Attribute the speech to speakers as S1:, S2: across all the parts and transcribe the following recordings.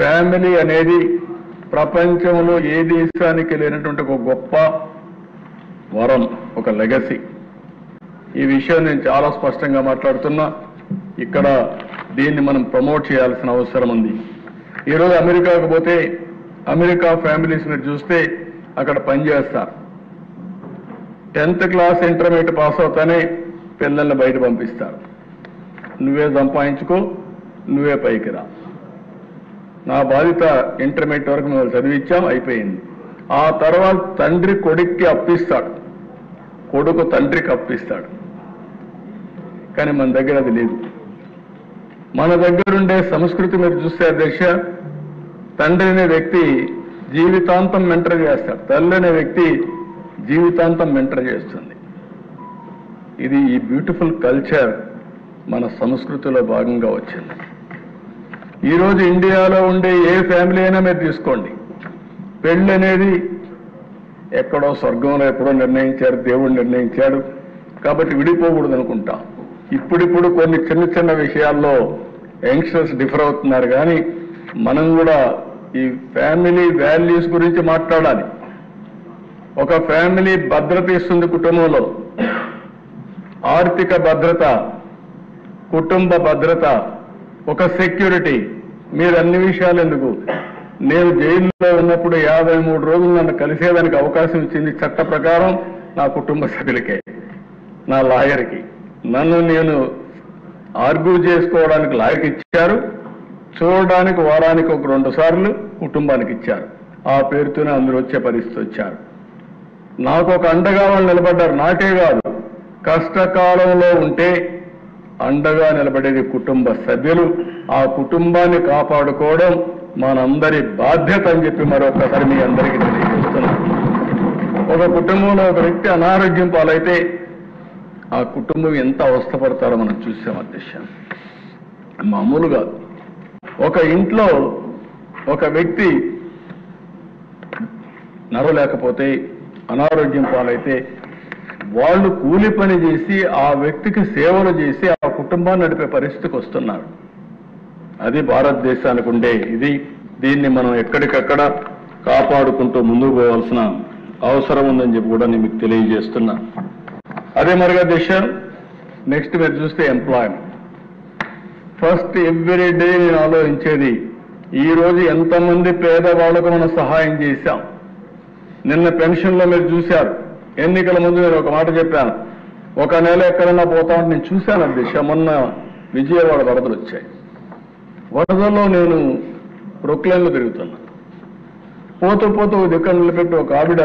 S1: family అనేది ప్రపంచంలో ఏ దేశానికి లేనటువంటి ఒక గొప్ప వరం ఒక లెగసీ ఈ విషయం నేను చాలా స్పష్టంగా మాట్లాడుతున్నా ఇక్కడ దీన్ని మనం ప్రమోట్ చేయాల్సిన అవసరం ఉంది ఈరోజు అమెరికాకు పోతే అమెరికా ఫ్యామిలీస్ మీరు చూస్తే అక్కడ పనిచేస్తారు టెన్త్ క్లాస్ ఇంటర్మీడియట్ పాస్ అవుతానే పిల్లల్ని బయట పంపిస్తారు నువ్వే సంపాదించుకో నువ్వే పైకి రా నా బాధ్యత ఇంటర్మీడియట్ వరకు మేము చదివించాం అయిపోయింది ఆ తర్వాత తండ్రి కొడుక్కి అప్పిస్తాడు కొడుకు తండ్రికి అప్పిస్తాడు కానీ మన దగ్గర అది లేదు మన దగ్గర ఉండే సంస్కృతి మీరు చూస్తే అధ్యక్ష తండ్రి అనే వ్యక్తి జీవితాంతం మెంటర్ చేస్తాడు తల్లి అనే వ్యక్తి జీవితాంతం మెంటర్ చేస్తుంది ఇది ఈ బ్యూటిఫుల్ కల్చర్ మన సంస్కృతిలో భాగంగా వచ్చింది ఈరోజు ఇండియాలో ఉండే ఏ ఫ్యామిలీ అయినా మీరు తీసుకోండి పెళ్ళి అనేది ఎక్కడో స్వర్గంలో ఎప్పుడో నిర్ణయించారు దేవుడు నిర్ణయించాడు కాబట్టి విడిపోకూడదు అనుకుంటాం ఇప్పుడిప్పుడు కొన్ని చిన్న చిన్న విషయాల్లో యంగ్స్టర్స్ డిఫర్ అవుతున్నారు కానీ మనం కూడా ఈ ఫ్యామిలీ వాల్యూస్ గురించి మాట్లాడాలి ఒక ఫ్యామిలీ భద్రత ఇస్తుంది కుటుంబంలో ఆర్థిక భద్రత కుటుంబ భద్రత ఒక సెక్యూరిటీ మీరు అన్ని విషయాలు ఎందుకు నేను జైల్లో ఉన్నప్పుడు యాభై మూడు రోజులు నన్ను కలిసేదానికి అవకాశం ఇచ్చింది చట్ట ప్రకారం నా కుటుంబ సభ్యులకే నా లాయర్కి నన్ను నేను ఆర్గ్యూ చేసుకోవడానికి లాయర్కి ఇచ్చారు చూడడానికి వారానికి ఒక రెండు సార్లు కుటుంబానికి ఇచ్చారు ఆ పేరుతోనే అందరూ వచ్చే పరిస్థితి వచ్చారు నాకు ఒక అండగా వాళ్ళు నిలబడ్డారు నాకే కాదు కష్టకాలంలో ఉంటే అండగా నిలబడేది కుటుంబ సభ్యులు ఆ కుటుంబాన్ని కాపాడుకోవడం మనందరి బాధ్యత అని చెప్పి మరొకసారి మీ అందరికీ తెలియజేస్తున్నాను ఒక కుటుంబంలో ఒక వ్యక్తి అనారోగ్యం పాలైతే ఆ కుటుంబం ఎంత అవస్థపడతారో మనం చూసాం అధ్యక్ష మామూలు కాదు ఒక ఇంట్లో ఒక వ్యక్తి నడవలేకపోతే అనారోగ్యం పాలైతే వాళ్ళు కూలి పని చేసి ఆ వ్యక్తికి సేవలు చేసి ఆ కుటుంబాన్ని నడిపే పరిస్థితికి వస్తున్నారు అది భారతదేశానికి ఉండే ఇది దీన్ని మనం ఎక్కడికక్కడ కాపాడుకుంటూ ముందుకు పోవాల్సిన అవసరం ఉందని చెప్పి కూడా నేను మీకు తెలియజేస్తున్నా అదే మరిగా దిశ నెక్స్ట్ మీరు చూస్తే ఎంప్లాయ్మెంట్ ఫస్ట్ ఎవ్రీ డే నేను ఆలోచించేది ఈ రోజు ఎంతమంది పేదవాళ్లకు మనం సహాయం చేశాం నిన్న పెన్షన్లో మీరు చూశారు ఎన్నికల ముందు నేను ఒక మాట చెప్పాను ఒక నెల ఎక్కడన్నా పోతామంటే నేను చూశాను అధ్యక్ష మొన్న విజయవాడ వరదలు వచ్చాయి వరదల్లో నేను ప్రొక్లైన్లో తిరుగుతున్నా పోతూ పోతూ ఒక దిక్కడ నిలబెట్టి ఒక ఆవిడ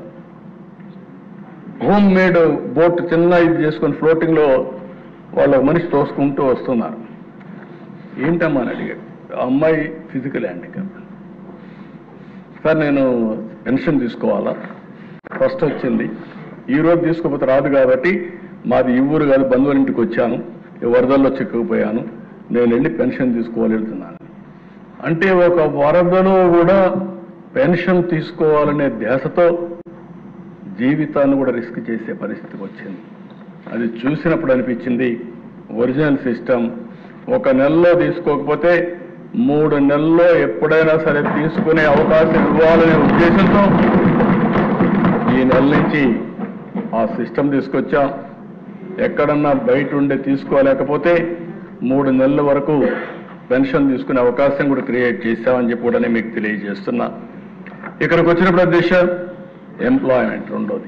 S1: హోమ్ మేడ్ బోట్ చిన్న ఇది చేసుకొని ఫ్లోటింగ్ లో వాళ్ళ మనిషి తోసుకుంటూ వస్తున్నారు ఏంటమ్మా అని అడిగాడు ఆ అమ్మాయి ఫిజికల్ హ్యాండిక్యాప్ సార్ నేను పెన్షన్ తీసుకోవాలా ఫస్ట్ వచ్చింది ఈ రోజు తీసుకోకపోతే రాదు కాబట్టి మాది ఈ ఊరు కాదు బంధువుల ఇంటికి వచ్చాను ఈ వరదల్లో చిక్కుకుపోయాను నేను వెళ్ళి పెన్షన్ తీసుకోవాలి వెళ్తున్నాను అంటే ఒక వరదలో కూడా పెన్షన్ తీసుకోవాలనే ధ్యాసతో జీవితాన్ని కూడా రిస్క్ చేసే పరిస్థితికి వచ్చింది అది చూసినప్పుడు అనిపించింది ఒరిజినల్ సిస్టమ్ ఒక నెలలో తీసుకోకపోతే మూడు నెలల్లో ఎప్పుడైనా సరే తీసుకునే అవకాశం ఇవ్వాలనే ఉద్దేశంతో ఈ నెల నుంచి ఆ సిస్టమ్ తీసుకొచ్చాం ఎక్కడన్నా బయట ఉండి తీసుకోలేకపోతే మూడు నెలల వరకు పెన్షన్ తీసుకునే అవకాశం కూడా క్రియేట్ చేశామని చెప్పి కూడా నేను మీకు తెలియజేస్తున్నా ఇక్కడికి వచ్చినప్పుడు అధ్యక్ష ఎంప్లాయ్మెంట్ రెండోది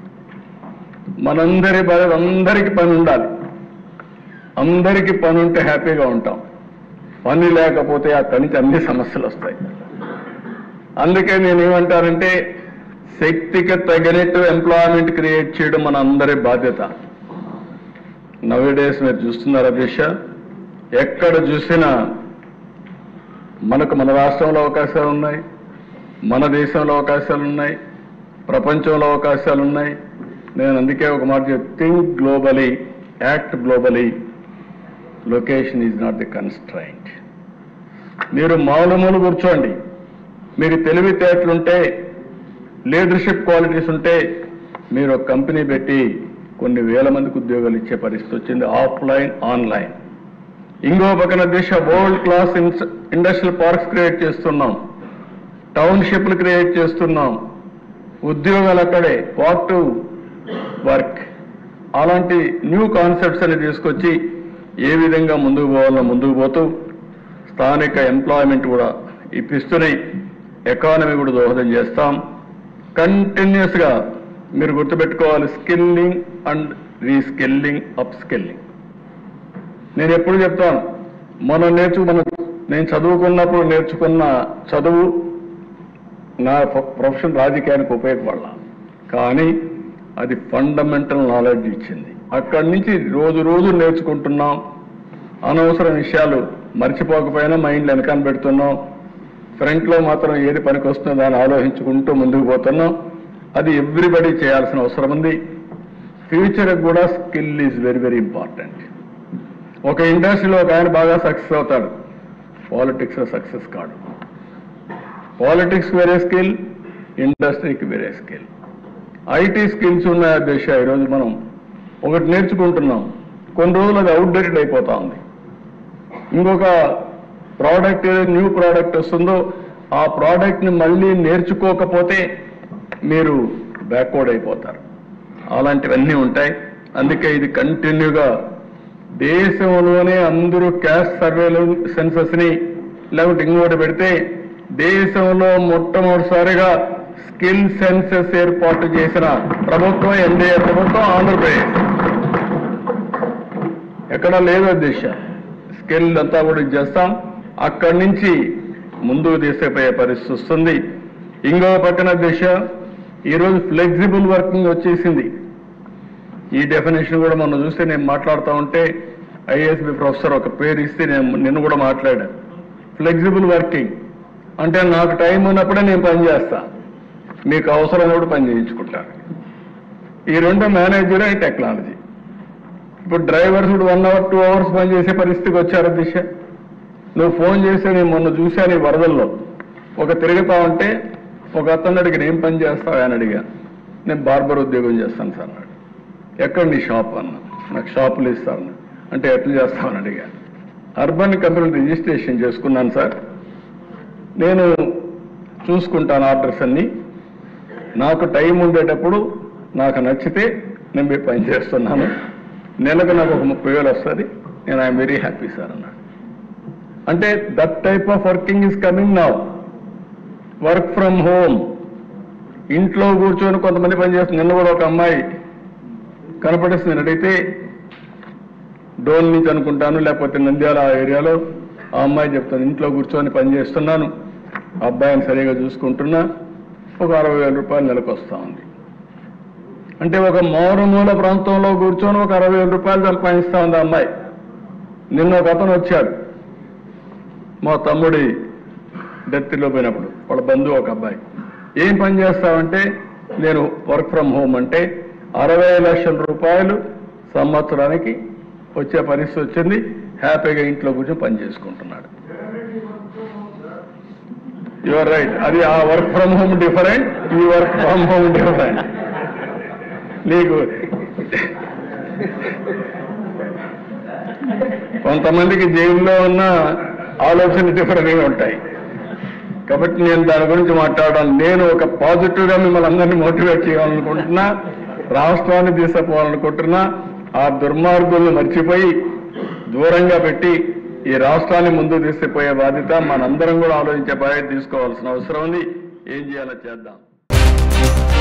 S1: మనందరి బాధ్యత అందరికీ పని ఉండాలి అందరికీ పని ఉంటే హ్యాపీగా ఉంటాం పని లేకపోతే ఆ పనికి అన్ని సమస్యలు వస్తాయి అందుకే నేను ఏమంటానంటే శక్తికి తగినట్టు ఎంప్లాయ్మెంట్ క్రియేట్ చేయడం మన అందరి బాధ్యత నవడేస్ మీరు చూస్తున్నారు అధ్యక్ష ఎక్కడ చూసినా మనకు మన రాష్ట్రంలో అవకాశాలు ఉన్నాయి మన దేశంలో అవకాశాలు ఉన్నాయి ప్రపంచంలో అవకాశాలు ఉన్నాయి నేను అందుకే ఒక మాట చెప్ think globally act globally location is not the constraint మీరు మామూలు కూర్చోండి మీకు తెలివితేటలుంటే లీడర్షిప్ క్వాలిటీస్ ఉంటే మీరు ఒక కంపెనీ పెట్టి కొన్ని వేల మందికి ఉద్యోగాలు ఇచ్చే పరిస్థితి వచ్చింది ఆఫ్లైన్ ఆన్లైన్ ఇంకో పక్కన దేశ world class industrial parks create చేస్తున్నాం టౌన్షిప్లు క్రియేట్ చేస్తున్నాం ఉద్యోగాలు అక్కడే పార్ట్ వర్క్ అలాంటి న్యూ కాన్సెప్ట్స్ అని తీసుకొచ్చి ఏ విధంగా ముందుకు పోవాలో ముందుకు పోతూ స్థానిక ఎంప్లాయ్మెంట్ కూడా ఇప్పిస్తూనే ఎకానమీ కూడా దోహదం చేస్తాం కంటిన్యూస్ గా మీరు గుర్తుపెట్టుకోవాలి skilling and reskilling up skilling నేను ఎప్పుడు చెప్తాను మనం నేర్చు మనం నేను చదువుకున్నప్పుడు నేర్చుకున్న చదువు నా ప్రొ- ప్రొఫెషన్ రాజకీయానికి ఉపయోగపడాల కానీ అది ఫండమెంటల్ నాలెడ్జ్ ఇచ్చింది అక్కడి నుంచి రోజు రోజు నేర్చుకుంటున్నాం అనవసర విషయాలు మర్చిపోకపోయినా మైండ్లో వెనకాల పెడుతున్నాం ఫ్రంట్లో మాత్రం ఏది పనికి వస్తుందో దాన్ని ఆలోచించుకుంటూ ముందుకు పోతున్నాం అది ఎవ్రీబడి చేయాల్సిన అవసరం ఉంది ఫ్యూచర్ కూడా skill is very very important ఒక ఇండస్ట్రీలో ఒక ఆయన బాగా సక్సెస్ అవుతాడు పాలిటిక్స్ సక్సెస్ కాడు పాలిటిక్స్ వేరే స్కిల్ ఇండస్ట్రీకి వేరే స్కిల్ ఐటీ స్కిల్స్ ఉన్న దిశ ఈరోజు మనం ఒకటి నేర్చుకుంటున్నాం కొన్ని రోజులు అది అవుట్డేటెడ్ అయిపోతా ఉంది ఇంకొక ప్రోడక్ట్ ఏదైతే న్యూ ప్రోడక్ట్ వస్తుందో ఆ ప్రోడక్ట్ని మళ్ళీ నేర్చుకోకపోతే మీరు బ్యాక్వర్డ్ అయిపోతారు అలాంటివన్నీ ఉంటాయి అందుకే ఇది కంటిన్యూగా దేశంలోనే అందరూ క్యాస్ట్ సర్వేలు సెన్సస్ ని లేకపోతే ఇంకోటి పెడితే దేశంలో మొట్టమొదటిసారిగా స్కిల్ సెన్సెస్ ఏర్పాటు చేసిన ప్రభుత్వం ఎన్డీఏ ప్రభుత్వం ఆంధ్రప్రదేశ్ ఎక్కడ లేదు దిశ స్కిల్ అంతా కూడా చేస్తాం అక్కడి నుంచి ముందుకు తీసుకుపోయే పరిస్థితి వస్తుంది ఇంకో పక్కన దిశ ఈరోజు ఫ్లెక్సిబుల్ వర్కింగ్ వచ్చేసింది ఈ డెఫినేషన్ కూడా మనం చూస్తే నేను మాట్లాడుతూ ఉంటే ఐఎస్బి ప్రొఫెసర్ ఒక పేరు ఇస్తే నేను నిన్ను కూడా మాట్లాడాను ఫ్లెక్సిబుల్ వర్కింగ్ అంటే నాకు టైం ఉన్నప్పుడే నేను పని చేస్తా మీకు అవసరం కూడా పని చేయించుకుంటాను ఈ రెండు మేనేజర్ అండ్ టెక్నాలజీ ఇప్పుడు డ్రైవర్స్ కూడా వన్ అవర్ టూ అవర్స్ పని చేసే పరిస్థితికి వచ్చారు దిశ నువ్వు ఫోన్ చేస్తే నేను మొన్న చూశాను ఈ వరదల్లో ఒక తిరుగుతా ఉంటే ఒక అతను అడిగి ఏం పని చేస్తావా అని అడిగా నేను బార్బర్ ఉద్యోగం చేస్తాను సార్ అన్నాడు ఎక్కడ నీ షాప్ అన్న నాకు షాపులు ఇస్తాను అంటే ఎట్లా చేస్తామని అడిగా అర్బన్ కంపెనీ రిజిస్ట్రేషన్ చేసుకున్నాను సార్ నేను చూసుకుంటాను ఆర్డర్స్ అన్ని నాకు టైం ఉండేటప్పుడు నాకు నచ్చితే నేను పోయి పని చేస్తున్నాను నెలకు నాకు ఒక ముప్పై వేలు వస్తుంది నేను ఐఎమ్ వెరీ హ్యాపీ సార్ అన్నాడు అంటే that type of working is coming now work from home ఇంట్లో కూర్చొని కొంతమంది పనిచేస్తుంది నిన్న కూడా ఒక అమ్మాయి కనపడిస్తుంది నేను అడిగితే డోన్ నుంచి అనుకుంటాను లేకపోతే నంద్యాల ఆ ఏరియాలో ఆ అమ్మాయి చెప్తాను ఇంట్లో కూర్చొని పని చేస్తున్నాను అబ్బాయిని సరిగా చూసుకుంటున్నా ఒక అరవై వేల రూపాయలు నెలకు వస్తా ఉంది అంటే ఒక మారుమూల ప్రాంతంలో కూర్చొని ఒక అరవై వేల రూపాయలు సంపాదిస్తా ఉంది ఆ అమ్మాయి నిన్న ఒక అతను వచ్చాడు మా తమ్ముడి డెత్తిలో పోయినప్పుడు వాళ్ళ బంధువు ఒక అబ్బాయి ఏం పని చేస్తావంటే నేను వర్క్ ఫ్రమ్ హోమ్ అంటే అరవై లక్షల రూపాయలు సంవత్సరానికి వచ్చే పరిస్థితి వచ్చింది హ్యాపీగా ఇంట్లో కూర్చొని పని చేసుకుంటున్నాడు యువర్ రైట్ అది ఆ వర్క్ ఫ్రమ్ హోమ్ డిఫరెంట్ ఈ వర్క్ ఫ్రమ్ హోమ్ డిఫరెంట్ నీకు కొంతమందికి జైల్లో ఉన్న ఆలోచన డిఫరెంట్గా ఉంటాయి కాబట్టి నేను దాని గురించి మాట్లాడాలి నేను ఒక పాజిటివ్ గా మిమ్మల్ని అందరినీ మోటివేట్ చేయాలనుకుంటున్నా రాష్ట్రాన్ని తీసుకుపోవాలనుకుంటున్నా ఆ దుర్మార్గులను మర్చిపోయి దూరంగా పెట్టి ఈ రాష్ట్రాన్ని ముందుకు తీసుకుపోయే బాధ్యత మనందరం కూడా ఆలోచించే బాధ్యత తీసుకోవాల్సిన అవసరం ఉంది ఏం చేయాలో చేద్దాం